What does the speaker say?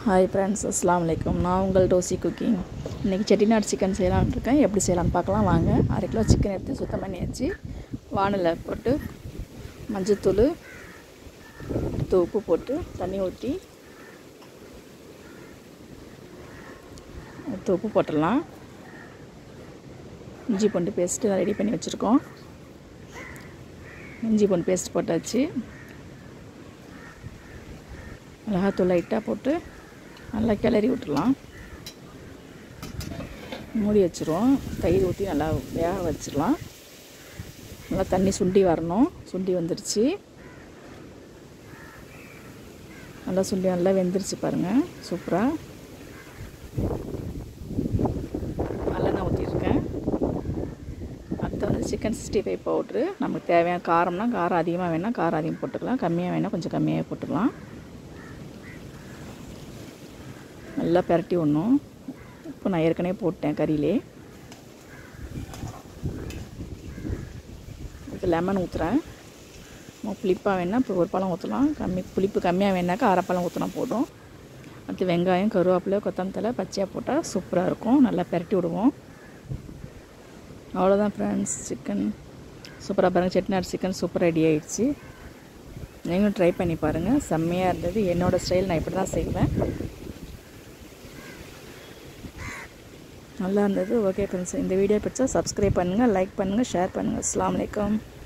hi friends அஸ்லாம் வலைக்கம் நான் உங்கள் டோசி குக்கிங் இன்றைக்கி செட்டிநாடு சிக்கன் செய்யலாம்னு இருக்கேன் எப்படி செய்யலாம்னு பார்க்கலாம் வாங்க அரை கிலோ சிக்கன் எடுத்து சுத்தம் பண்ணி வச்சு வானலில் போட்டு மஞ்சத்தூள் அடுத்து உப்பு போட்டு தண்ணி ஊற்றி அடுத்து உப்பு போட்டுடலாம் இஞ்சி பூண்டு பேஸ்ட்டு ரெடி பண்ணி வச்சுருக்கோம் இஞ்சி பூண்டு பேஸ்ட் போட்டாச்சு மிளகாத்தூள் லைட்டாக போட்டு நல்லா கிளறி விட்டுடலாம் மூடி வச்சுருவோம் தயிர் ஊற்றி நல்லா வேக வச்சிடலாம் நல்லா தண்ணி சுண்டி வரணும் சுண்டி வந்துருச்சு நல்லா சுண்டி நல்லா வெந்துருச்சு பாருங்கள் சூப்பராக நல்லெண்ணெய் ஊற்றிருக்கேன் அடுத்து வந்து சிக்கன் சிக்ஸ்டி ஃபைவ் பவுட்ரு நமக்கு தேவையான காரம்னா காரம் அதிகமாக வேணால் காரம் அதிகம் போட்டுக்கலாம் கம்மியாக வேணால் கொஞ்சம் கம்மியாக போட்டுக்கலாம் நல்லா பரட்டி விடணும் இப்போ நான் ஏற்கனவே போட்டேன் கறியிலே இப்போ லெமன் ஊற்றுறேன் புளிப்பாக வேணால் இப்போ ஒரு பழம் ஊற்றலாம் கம்மி புளிப்பு கம்மியாக வேணாக்கா அரை பழம் ஊற்றினா போதும் அடுத்து வெங்காயம் கருவேப்பிலை கொத்தமல்லி பச்சையாக போட்டால் சூப்பராக இருக்கும் நல்லா பரட்டி விடுவோம் அவ்வளோதான் ஃப்ரெண்ட்ஸ் சிக்கன் சூப்பராக பாருங்கள் செட்டிநாடு சிக்கன் சூப்பர் ரெடி ஆகிடுச்சு நீங்களும் ட்ரை பண்ணி பாருங்கள் செம்மையாக இருந்தது என்னோடய ஸ்டைல் நான் இப்படி தான் செய்வேன் நல்லா இருந்தது ஓகே ஃப்ரெண்ட்ஸ் இந்த வீடியோ பிடிச்சா சப்ஸ்கிரைப் பண்ணுங்கள் லைக் பண்ணுங்கள் ஷேர் பண்ணுங்கள் அஸ்லாம் வலைக்கம்